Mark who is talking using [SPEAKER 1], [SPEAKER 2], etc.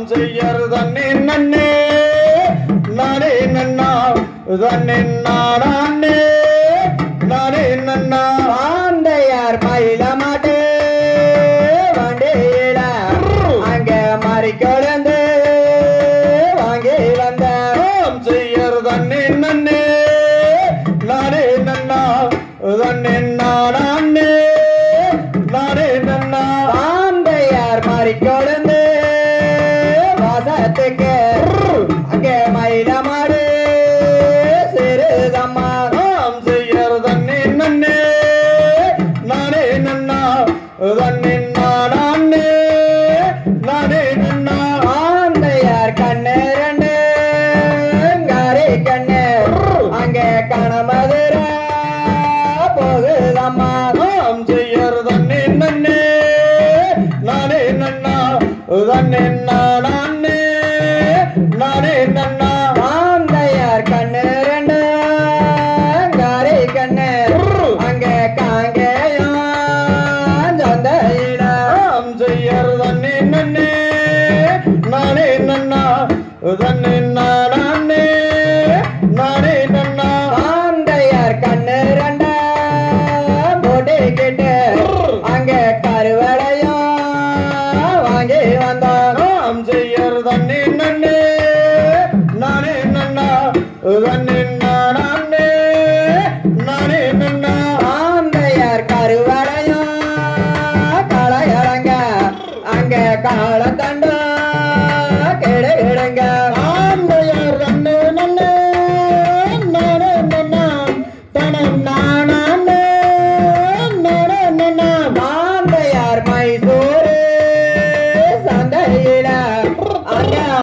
[SPEAKER 1] செய்யர் தன்னே நன்னே நானே நன்னா தன்னே நானே நானே நன்னா
[SPEAKER 2] ஆந்தையார் மயில மாட்டு வண்டியில அங்க மாறி கொழுந்து வாங்கி வந்த
[SPEAKER 1] ஆம் செய்யர் தன்னே நன்னே நானே நன்னா தன்னே நானே நானே நன்னா
[SPEAKER 2] ஆந்தையார் மாறி கொழுந்து வாசத்துக்கு அங்க மயில மாடு சிறுதம்மா
[SPEAKER 1] ஆம் செய்யர் தன்னே நன்னே நானே நன்னா தன்னே நானே நானே நன்னா
[SPEAKER 2] ஆந்தையார் கண்ணு ரெண்டு காரி கண்ணு அங்க கணமதுர போகுதம்மா
[SPEAKER 1] ஆம் செய்யர் தன்னே நன்னே நானே நன்னா தன்னே நானே நானே நன்னா
[SPEAKER 2] ஆந்தையார் கண்ணு ரெண்டு காரி கண்ணு அங்க காங்கேயம் சொந்த
[SPEAKER 1] ஆம் செய்யர் தன்னே நன்னே நானே நன்னா தன்னே நானே நானே நன்னா
[SPEAKER 2] ஆந்தையார் கண்ணு ரெண்ட போட்டுக்கிட்டு அங்க கருவடையும் வாங்கி வந்தான்
[SPEAKER 1] ஆம் செய்யர் தன்னே நன்னே நானே நன்னா தன்னே நானே நானே நன்னா
[SPEAKER 2] ஆந்தையார் கருவடையும் களையடங்க அங்க காலத்தண்டு